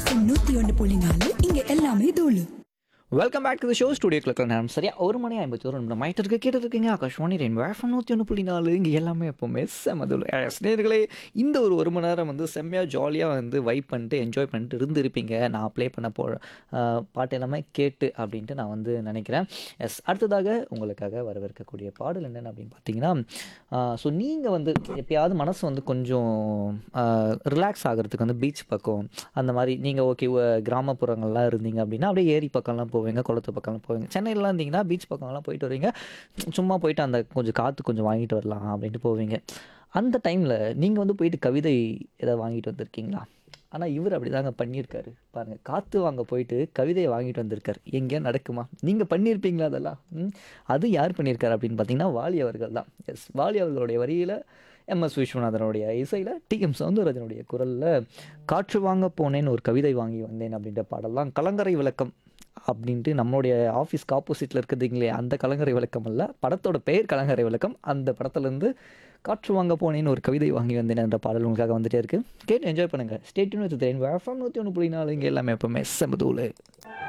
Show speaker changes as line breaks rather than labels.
FM நூத்தி ஒன்று புள்ளி நாலு இங்க எல்லாமே தூளு
welcome back to the show studio கிளக்கிற நேரம் சரியா ஒரு மணி ஐம்பத்தி ஒரு நிமிடம் மைட்டு இருக்க கேட்டு இருக்கீங்க ஆகாஷ்வாணி ரெயின் வேஃபம் நூற்றி ஒன்று புள்ளி நாலு இங்கே எல்லாமே எப்போவுமே செமதுல் நேர்களே இந்த ஒரு ஒரு மணி நேரம் வந்து செம்மையாக ஜாலியாக வந்து வைப் பண்ணிட்டு என்ஜாய் பண்ணிட்டு இருந்திருப்பீங்க நான் ப்ளே பண்ண போ ஆஹ், பாட்டு எல்லாமே கேட்டு அப்படின்ட்டு நான் வந்து நினைக்கிறேன் எஸ் அடுத்ததாக உங்களுக்காக வரவிருக்கக்கூடிய பாடல் என்னென்ன அப்படின்னு பார்த்தீங்கன்னா ஸோ நீங்கள் வந்து எப்பயாவது மனசு வந்து கொஞ்சம் ரிலாக்ஸ் ஆகிறதுக்கு வந்து பீச் பக்கம் அந்த மாதிரி நீங்கள் ஓகே கிராமப்புறங்கள்லாம் இருந்தீங்க அப்படின்னா அப்படியே ஏரி பக்கம்லாம் போவீங்க குளத்து பக்கம்லாம் போவீங்க சென்னையிலாம் இருந்தீங்கன்னா பீச் பக்கம்லாம் போயிட்டு வருவீங்க சும்மா போயிட்டு அந்த கொஞ்சம் காற்று கொஞ்சம் வாங்கிட்டு வரலாம் அப்படின்ட்டு போவீங்க அந்த டைமில் நீங்கள் வந்து போயிட்டு கவிதை ஏதாவது வாங்கிட்டு வந்திருக்கீங்களா ஆனால் இவர் அப்படி தாங்க பண்ணியிருக்காரு பாருங்கள் காற்று வாங்க போயிட்டு கவிதையை வாங்கிட்டு வந்திருக்காரு எங்கேயா நடக்குமா நீங்கள் பண்ணியிருப்பீங்களா அதெல்லாம் ம்? அது யார் பண்ணியிருக்காரு அப்படின்னு பார்த்தீங்கன்னா வாலி அவர்கள் தான் எஸ் வாலி அவர்களுடைய வரியில் எம்எஸ் விஸ்வநாதனுடைய இசையில் டிஎம் சவுந்தரராஜனுடைய குரலில் காற்று வாங்க போனேன்னு ஒரு கவிதை வாங்கி வந்தேன் அப்படின்ற பாடலாம் கலங்கரை விளக்கம் அப்படின்ட்டு நம்மளுடைய ஆஃபீஸ்க்கு ஆப்போசிட்டில் இருக்குதுங்களே அந்த கலங்கரை விளக்கம் அல்ல படத்தோட பெயர் கலங்கரை விளக்கம் அந்த படத்துலேருந்து காற்று வாங்க போனேன்னு ஒரு கவிதை வாங்கி வந்தேன் என்ற பாடல் உங்களுக்காக வந்துட்டே இருக்கு கேட்டு என்ஜாய் பண்ணுங்கள் ஸ்டேட்யூன் வித் தேன் வேஃபம் நூற்றி ஒன்று புள்ளி நாலு இங்கே எல்லாமே எப்பவுமே செமதூள்